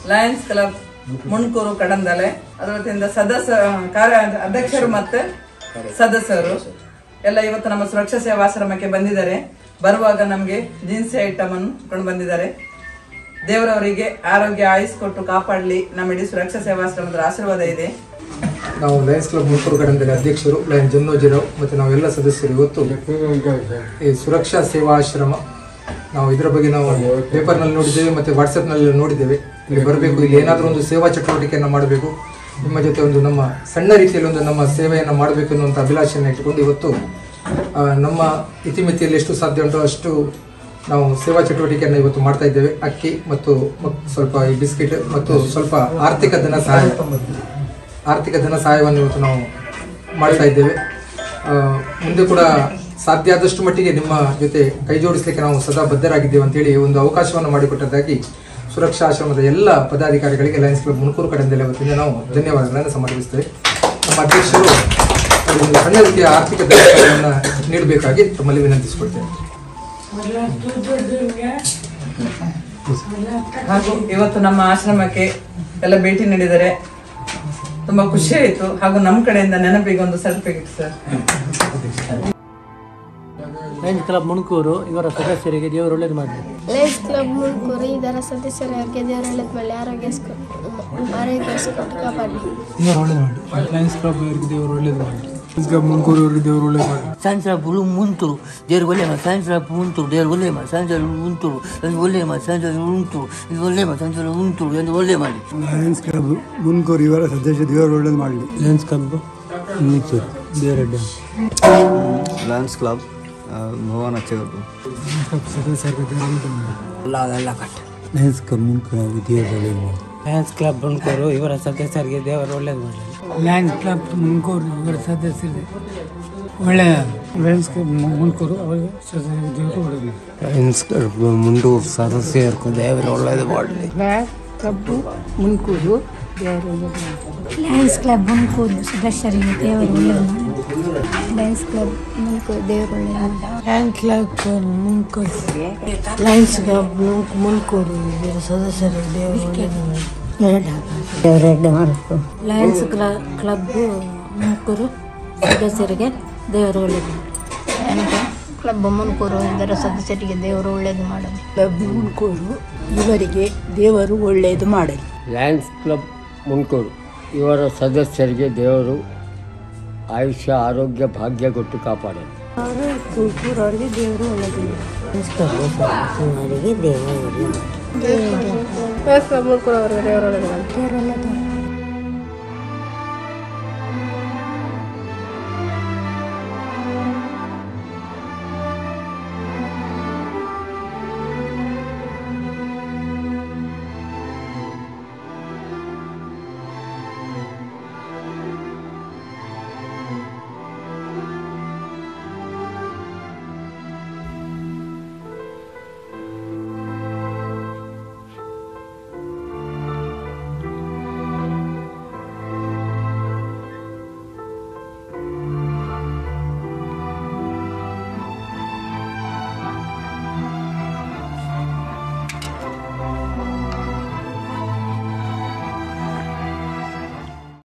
Lions club ಮುಣ್ಕೂರು Kadandale ಅದರ ವತಿಯಿಂದ ಸದಸ್ಯ ಕಾರ್ಯ ಅಧ್ಯಕ್ಷರು ಮತ್ತೆ ಸದಸ್ಯರು ಎಲ್ಲ ಇವತ್ತು ನಮ್ಮ ಸುರಕ್ಷಾ ಸೇವಾಶ್ರಮಕ್ಕೆ ಬಂದಿದ್ದಾರೆ ಬರುವಾಗ ನಮಗೆ ಜೀನ್ಸಿ ಐಟಮ್ ಅನ್ನು ಕೊಂಡು ಬಂದಿದ್ದಾರೆ ದೇವರವರಿಗೆ ಆರೋಗ್ಯ ಆಯುಸ್ ಕೊಟ್ಟು ಕಾಪಾಡಲಿ ನಮ್ಮ ಇಡೀ ಸುರಕ್ಷಾ ಸೇವಾಶ್ರಮದ ಆಶೀರ್ವಾದ ಇದೆ ನಾವು ಲಯನ್ಸ್ ಕ್ಲಬ್ ಮುಲ್ಕೂರು ಕಡೆಯಿಂದ ಅಧ್ಯಕ್ಷರು ಲಯನ್ ಜನ್ನೋಜಿರಾವ್ ಮತ್ತು ನಾವೆಲ್ಲ ಸದಸ್ಯರು ಇವತ್ತು ಈ ಸುರಕ್ಷಾ ಸೇವಾಶ್ರಮ ನಾವು ಇದರ ಬಗ್ಗೆ ನಾವು ಪೇಪರ್ನಲ್ಲಿ ನೋಡಿದ್ದೇವೆ ಮತ್ತು ವಾಟ್ಸಪ್ನಲ್ಲಿ ನೋಡಿದ್ದೇವೆ ಇಲ್ಲಿ ಬರಬೇಕು ಇಲ್ಲಿ ಏನಾದರೂ ಒಂದು ಸೇವಾ ಚಟುವಟಿಕೆಯನ್ನು ಮಾಡಬೇಕು ನಿಮ್ಮ ಜೊತೆ ಒಂದು ನಮ್ಮ ಸಣ್ಣ ರೀತಿಯಲ್ಲಿ ಒಂದು ನಮ್ಮ ಸೇವೆಯನ್ನು ಮಾಡಬೇಕು ಅನ್ನುವಂಥ ಅಭಿಲಾಷೆಯನ್ನು ಇಟ್ಟುಕೊಂಡು ಇವತ್ತು ಆ, ನಮ್ಮ ಇತಿಮಿತಿಯಲ್ಲಿ ಎಷ್ಟು ಸಾಧ್ಯ ಉಂಟೋ ಅಷ್ಟು ನಾವು ಸೇವಾ ಚಟುವಟಿಕೆಯನ್ನು ಇವತ್ತು ಮಾಡ್ತಾ ಇದ್ದೇವೆ ಅಕ್ಕಿ ಮತ್ತು ಮ- ಸ್ವಲ್ಪ ಈ ಬಿಸ್ಕಿಟ್ ಮತ್ತು ಸ್ವಲ್ಪ ಆರ್ಥಿಕ ಧನ ಸಹಾಯ ಆರ್ಥಿಕ ಧನ ಸಹಾಯವನ್ನು ಇವತ್ತು ನಾವು ಮಾಡ್ತಾ ಇದ್ದೇವೆ ಆ, ಮುಂದೆ ಕೂಡ ಸಾಧ್ಯ ಆದಷ್ಟು ಮಟ್ಟಿಗೆ ನಿಮ್ಮ ಜೊತೆ ಕೈ ಜೋಡಿಸಲಿಕ್ಕೆ ನಾವು ಸದಾ ಬದ್ಧರಾಗಿದ್ದೇವೆ ಅಂತೇಳಿ ಒಂದು ಅವಕಾಶವನ್ನು ಮಾಡಿಕೊಟ್ಟದ್ದಾಗಿ ಸುರಕ್ಷಾ ಆಶ್ರಮದ ಎಲ್ಲ ಪದಾಧಿಕಾರಿಗಳಿಗೆ ಲಯನ್ಸ್ ಕ್ಲಬ್ ಮುನ್ಕೂರು ಕಡೆಯಿಂದಲೇ ವತಿಯಿಂದ ನಾವು ಧನ್ಯವಾದಗಳನ್ನು ಸಮರ್ಪಿಸ್ತೇವೆ ನಮ್ಮ ಅಧ್ಯಕ್ಷರು ಒಂದು ಸಣ್ಣ ರೀತಿಯ ಆರ್ಥಿಕ ಧನ ಸಹಾಯವನ್ನು ನೀಡಬೇಕಾಗಿ ತಮ್ಮಲ್ಲಿ ವಿನಂತಿಸಿಕೊಳ್ತೇವೆ ಹಾಗೂ ಇವತ್ತು ನಮ್ಮ ಆಶ್ರಮಕ್ಕೆ ಎಲ್ಲ ಭೇಟಿ ನೀಡಿದರೆ ತುಂಬಾ ಖುಷಿ ಆಯಿತು ಹಾಗೂ ನಮ್ಮ ಕಡೆಯಿಂದ ನೆನಪಿಗೆ ಒಂದು certificate sir Lions Club Munakur ಇವರ ಸದಸ್ಯರಿಗೆ ದೇವರು ಒಳ್ಳೇದು ಮಾಡಲಿ ಲಯನ್ಸ್ ಕ್ಲಬ್ ಮುಳ್ಕೂರು ಇದರ ಸದಸ್ಯರಾಗಿ ದೇವರ ಒಳ್ಳೇದು ಮಾಡಲಿ ಆರೋಗ್ಯ ಆರೋಗ್ಯ ಕೊಟ್ಟು ಕಾಪಾಡಲಿ ದೇವರು ಒಳ್ಳೇದು ಮಾಡಿ ಲಯನ್ಸ್ ಕ್ಲಬ್ ಅವರಿಗೆ ದೇವರು ಒಳ್ಳೇದು ಮಾಡಿ ಲಯನ್ಸ್ ಕ್ಲಬ್ ಮುನ್ಕೂರು ಅವರಿಗೆ ದೇವರು ಒಳ್ಳೇದು ಮಾಡಿ ಸೈನ್ಸ್ ಲ್ಯಾಬ್ ಮುಂತುರು ದೇವ್ರು ಒಳ್ಳೆ ಮಾಡಿ ಸೈನ್ಸ್ ಲ್ಯಾಬ್ ಮುಂತುರು ದೇವ್ರು ಒಳ್ಳೆ ಮಾಡಿ ಸೈನ್ಸ್ ಲ್ಯಾಬ್ ಮುಂತುರು ಅದು ಒಳ್ಳೆ ಮಾಡಿ ಸೈನ್ಸ್ ಲ್ಯಾಬ್ ಉಂಟುರು ಇದು ಒಳ್ಳೆ ಮಾಡಿ ಸೈನ್ಸ್ ಲ್ಯಾಬ್ ಉಂಟುರು ಎಂದು ಒಳ್ಳೆ ಮಾಡಿ ಲಯನ್ಸ್ ಕ್ಲಬ್ ಮುನ್ಕೂರು ಇವರ ಸದಸ್ಯ ದೇವರು ಒಳ್ಳೇದು ಮಾಡಲಿ ಲಯನ್ಸ್ ಕ್ಲಬ್ ಮುಣಕೂರು ದೇವರಡ್ಡ ಲಯನ್ಸ್ ಕ್ಲಬ್ ಭುವನ ಚೆಗಟ್ಟು ಲಯನ್ಸ್ ಕ್ಲಬ್ ಮುನ್ಕೂರು ದೇವರು ಒಳ್ಳೇದು ಮಾಡಿ ಲಯನ್ಸ್ ಕ್ಲಬ್ ಮುಣಕೂರು ಇವರ ಸದಸ್ಯರಿಗೆ ದೇವರು ಒಳ್ಳೇದು ಮಾಡಲಿ ಲಯನ್ಸ್ ಕ್ಲಬ್ ಮುನ್ಕೂರು ಇವರ ಸದಸ್ಯರು ಒಳ್ಳೆಯ ಲಯನ್ಸ್ ಕ್ಲಬ್ ಮುನ್ಕೂರು ಅವರಿಗೆ ಸದಸ್ಯರು ದೇವರು ಒಳ್ಳೆಯದು ಲಯನ್ಸ್ ಕ್ಲಬ್ ಮುಂಡೂರು ಸದಸ್ಯರು ದೇವರು ಒಳ್ಳೇದು ಮಾಡಲಿ club Munkur Lions Club Munkur ಸದಸ್ಯರಿಗೆ ದೇವರು ಒಳ್ಳೆಯದು ಮಾಡಿ ಲಯನ್ಸ್ ಕ್ಲಬ್ ಮುನ್ಕೂರು ದೇವರು ಒಳ್ಳೆಯದು ಲಯನ್ಸ್ ಕ್ಲಬ್ ಮುನ್ಕೂರು ಇವರ ಸದಸ್ಯರು ದೇವರು ಒಳ್ಳೆಯದು ಲಯನ್ಸ್ ಕ್ಲಬ್ ಮುನ್ಕೂರು ಸದಸ್ಯರಿಗೆ ದೇವರು ಒಳ್ಳೆಯದು ಕ್ಲಬ್ ಮುನ್ಕೂರು ಇದರ ಸದಸ್ಯರಿಗೆ ದೇವರು ಒಳ್ಳೆಯದು ಮಾಡಲಿ ಕ್ಲಬ್ ಮುನ್ಕೂರು ಇವರಿಗೆ ದೇವರು ಒಳ್ಳೆಯದು ಮಾಡಲಿ ಲಯನ್ಸ್ ಕ್ಲಬ್ ಮುನ್ಕೂರು ಇವರ ಸದಸ್ಯರಿಗೆ ದೇವರು ಆಯುಷ್ಯ ಆರೋಗ್ಯ ಭಾಗ್ಯ ಕೊಟ್ಟು ಕಾಪಾಡಲಿ ಮುನ್ಕೂರು ಅವರಿಗೆ ದೇವರು ಒಳ್ಳೆಯದು ಅವರಿಗೆ ದೇವರು ಒಳ್ಳೆ ಲಯನ್ಸ್ ಕ್ಲಬ್ ಮುನ್ಕೂರು ಅವರಿಗೆ ದೇವರು ಒಳ್ಳೆಯದು ಮಾಡಿ ದೇವರು ಒಳ್ಳೆಯದು